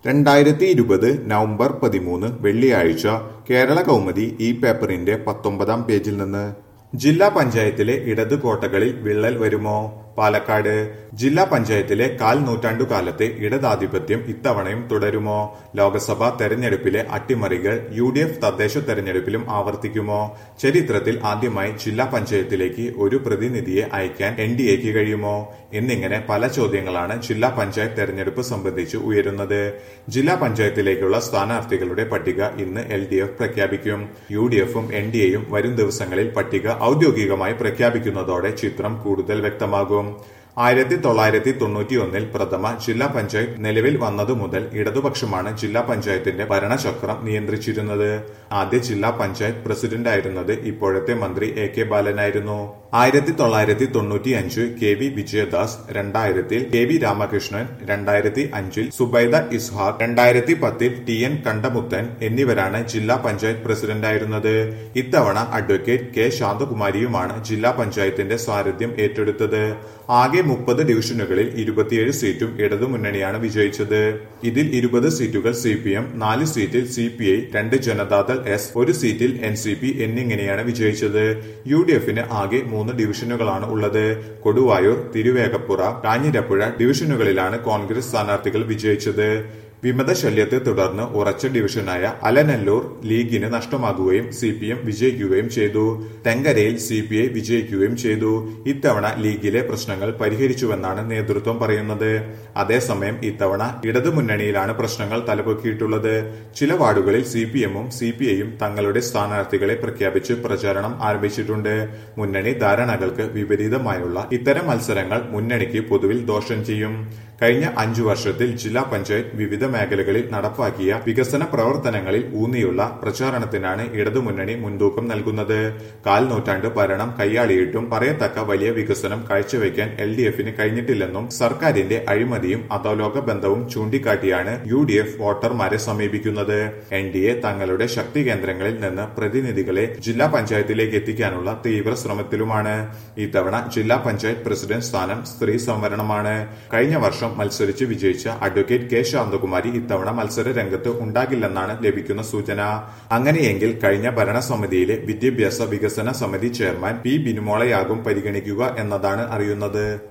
രണ്ടായിരത്തി ഇരുപത് നവംബർ പതിമൂന്ന് വെള്ളിയാഴ്ച കേരള കൗമുദി ഈ പേപ്പറിന്റെ പത്തൊമ്പതാം പേജിൽ നിന്ന് ജില്ലാ പഞ്ചായത്തിലെ ഇടത് കോട്ടകളിൽ വിള്ളൽ വരുമോ പാലക്കാട് ജില്ലാ പഞ്ചായത്തിലെ കാൽ നൂറ്റാണ്ടുകാലത്തെ ഇടതാധിപത്യം ഇത്തവണയും തുടരുമോ ലോക്സഭാ തെരഞ്ഞെടുപ്പിലെ അട്ടിമറികൾ യു ഡി എഫ് തദ്ദേശ തെരഞ്ഞെടുപ്പിലും ആവർത്തിക്കുമോ ചരിത്രത്തിൽ ആദ്യമായി ജില്ലാ പഞ്ചായത്തിലേക്ക് ഒരു പ്രതിനിധിയെ അയക്കാൻ എൻ ഡി എക്ക് കഴിയുമോ എന്നിങ്ങനെ പല ചോദ്യങ്ങളാണ് ജില്ലാ പഞ്ചായത്ത് തെരഞ്ഞെടുപ്പ് സംബന്ധിച്ച് ഉയരുന്നത് ജില്ലാ പഞ്ചായത്തിലേക്കുള്ള സ്ഥാനാർത്ഥികളുടെ പട്ടിക ഇന്ന് എൽ ഡി എഫ് പ്രഖ്യാപിക്കും യു ഡി എഫും എൻ ഡി എയും വരും ദിവസങ്ങളിൽ പട്ടിക ഔദ്യോഗികമായി പ്രഖ്യാപിക്കുന്നതോടെ ചിത്രം കൂടുതൽ വ്യക്തമാകും ആയിരത്തി തൊള്ളായിരത്തി തൊണ്ണൂറ്റിയൊന്നിൽ പ്രഥമ ജില്ലാ പഞ്ചായത്ത് നിലവിൽ വന്നതു മുതൽ ഇടതുപക്ഷമാണ് ജില്ലാ പഞ്ചായത്തിന്റെ ഭരണചക്രം നിയന്ത്രിച്ചിരുന്നത് ആദ്യ ജില്ലാ പഞ്ചായത്ത് പ്രസിഡന്റായിരുന്നത് ഇപ്പോഴത്തെ മന്ത്രി എ കെ ബാലനായിരുന്നു ആയിരത്തി തൊള്ളായിരത്തി തൊണ്ണൂറ്റിയഞ്ച് കെ വി വിജയദാസ് രണ്ടായിരത്തിൽ കെ വി രാമകൃഷ്ണൻ രണ്ടായിരത്തി അഞ്ചിൽ സുബൈദ ഇസ്ഹാഖ് രണ്ടായിരത്തി പത്തിൽ ടി എൻ കണ്ടമുത്തൻ എന്നിവരാണ് ജില്ലാ പഞ്ചായത്ത് പ്രസിഡന്റായിരുന്നത് ഇത്തവണ അഡ്വക്കേറ്റ് കെ ശാന്തകുമാരിയുമാണ് ജില്ലാ പഞ്ചായത്തിന്റെ സാരഥ്യം ഏറ്റെടുത്തത് ആകെ മുപ്പത് ഡിവിഷനുകളിൽ ഇരുപത്തിയേഴ് സീറ്റും ഇടതുമുന്നണിയാണ് വിജയിച്ചത് ഇതിൽ ഇരുപത് സീറ്റുകൾ സി പി എം നാല് സീറ്റിൽ സി പി ഐ രണ്ട് ജനതാദൾ എസ് ഒരു സീറ്റിൽ എൻ സി പി എന്നിങ്ങനെയാണ് വിജയിച്ചത് യു ഡി എഫിന് ആകെ മൂന്ന് ഡിവിഷനുകളാണ് ഉള്ളത് കൊടുവായൂർ തിരുവേഗപ്പുറ കാഞ്ഞിരപ്പുഴ ഡിവിഷനുകളിലാണ് കോൺഗ്രസ് സ്ഥാനാർത്ഥികൾ വിജയിച്ചത് വിമതശല്യത്തെ തുടർന്ന് ഉറച്ച ഡിവിഷനായ അലനല്ലൂർ ലീഗിന് നഷ്ടമാകുകയും സി പി എം വിജയിക്കുകയും ചെയ്തു തെങ്കരയിൽ സി പി ഐ വിജയിക്കുകയും ചെയ്തു ഇത്തവണ ലീഗിലെ പ്രശ്നങ്ങൾ പരിഹരിച്ചുവെന്നാണ് നേതൃത്വം പറയുന്നത് അതേസമയം ഇത്തവണ ഇടതുമുന്നണിയിലാണ് പ്രശ്നങ്ങൾ തലപൊക്കിയിട്ടുള്ളത് ചില വാർഡുകളിൽ സി പി എമ്മും സി പി ഐയും തങ്ങളുടെ സ്ഥാനാർത്ഥികളെ പ്രഖ്യാപിച്ച് പ്രചാരണം ആരംഭിച്ചിട്ടുണ്ട് മുന്നണി ധാരണകൾക്ക് വിപരീതമായുള്ള ഇത്തരം മത്സരങ്ങൾ മുന്നണിക്ക് പൊതുവിൽ ദോഷം ചെയ്യും കഴിഞ്ഞ അഞ്ചു വർഷത്തിൽ ജില്ലാ പഞ്ചായത്ത് വിവിധ മേഖലകളിൽ നടപ്പാക്കിയ വികസന പ്രവർത്തനങ്ങളിൽ ഊന്നിയുള്ള പ്രചാരണത്തിനാണ് ഇടതുമുന്നണി മുൻതൂക്കം നൽകുന്നത് കാൽ നൂറ്റാണ്ട് ഭരണം കൈയാളിയിട്ടും പറയത്തക്ക വലിയ വികസനം കാഴ്ചവെക്കാൻ എൽ ഡി എഫിന് കഴിഞ്ഞിട്ടില്ലെന്നും സർക്കാരിന്റെ അഴിമതിയും അധോലോക ബന്ധവും ചൂണ്ടിക്കാട്ടിയാണ് യു ഡി എഫ് വോട്ടർമാരെ സമീപിക്കുന്നത് എൻ ഡി എ തങ്ങളുടെ ശക്തി കേന്ദ്രങ്ങളിൽ നിന്ന് പ്രതിനിധികളെ ജില്ലാ പഞ്ചായത്തിലേക്ക് എത്തിക്കാനുള്ള തീവ്ര ശ്രമത്തിലുമാണ് ഇത്തവണ ജില്ലാ പഞ്ചായത്ത് പ്രസിഡന്റ് സ്ഥാനം സ്ത്രീ സംവരണമാണ് കഴിഞ്ഞ വർഷം മത്സരിച്ച് വിജയിച്ച അഡ്വക്കേറ്റ് കെ ശാന്തകുമാരി ഇത്തവണ മത്സര രംഗത്ത് ഉണ്ടാകില്ലെന്നാണ് ലഭിക്കുന്ന സൂചന അങ്ങനെയെങ്കിൽ കഴിഞ്ഞ ഭരണസമിതിയിലെ വിദ്യാഭ്യാസ വികസന സമിതി ചെയർമാൻ പി ബിനുമോളയാകും പരിഗണിക്കുക എന്നതാണ് അറിയുന്നത്